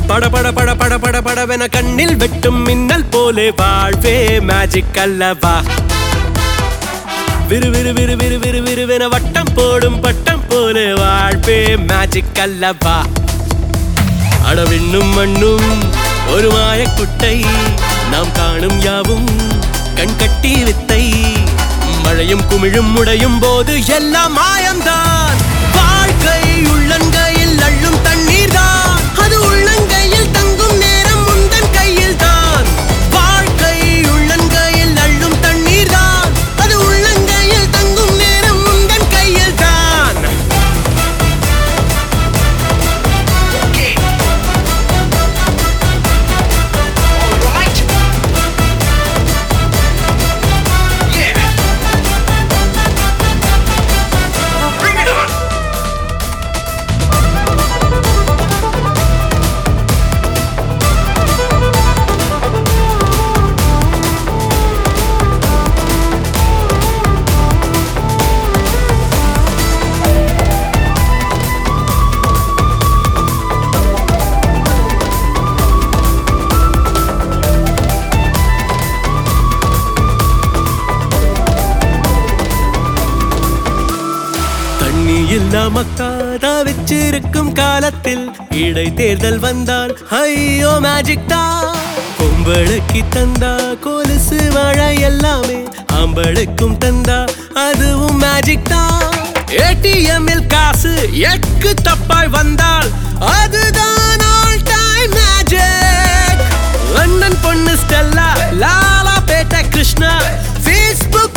பட பட பட பட பட படவென கண்ணில் வெட்டும் மின்னல் போலே வாழ்வே மேஜிக் அல்லவா விறு விறு விறு விறு விறு விறுவென வட்டம் போடும் பட்டம் போலே வாழ்வே மேஜிக் அல்லவா அடவிண்ணும் மண்ணும் ஒரு மாயக்குட்டை நாம் காணும் யாவும் கண் கட்டி வித்தை மழையும் குமிழும் முடையும் போது எல்லாம் மாயம்தான் வாழ்க்கை உள்ளங்கையில் அள்ளும் தண்ணீர் தான் அது உள்ளங்கையில் தங்கும் நேரம் முந்தன் கையில் தான் வாழ்க்கை உள்ளங்கையில் அள்ளும் தண்ணீர் தான் அது உள்ளங்கையில் தங்கும் நேரம் முந்தன் கையில் தான் Alright. Yeah. Bring it on. தண்ணி இல்லாம காதா வச்சிருக்கும் காலத்தில் இடை தேர்தல் வந்தால் ஐயோ மேஜிக் தான் பொம்பளைக்கு தந்தா கொலுசு மழை எல்லாமே ஆம்பளுக்கும் தந்தா அதுவும் மேஜிக் தான் ஏடிஎம்மில் காசு எக்கு தப்பாய் வந்தால் அதுதான் ஆல் டைம் மேஜிக் லண்டன் பொண்ணு ஸ்டெல்லா லாலா பேட்டை கிருஷ்ணா ஃபேஸ்புக்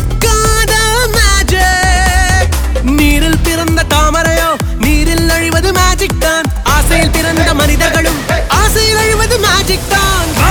மேஜிக் நீரில் பிறந்த தாமரையோ நீரில் அழிவது மேஜிக் தான் ஆசையில் பிறந்த மனிதர்களும் ஆசையில் அழிவது மேஜிக் தான்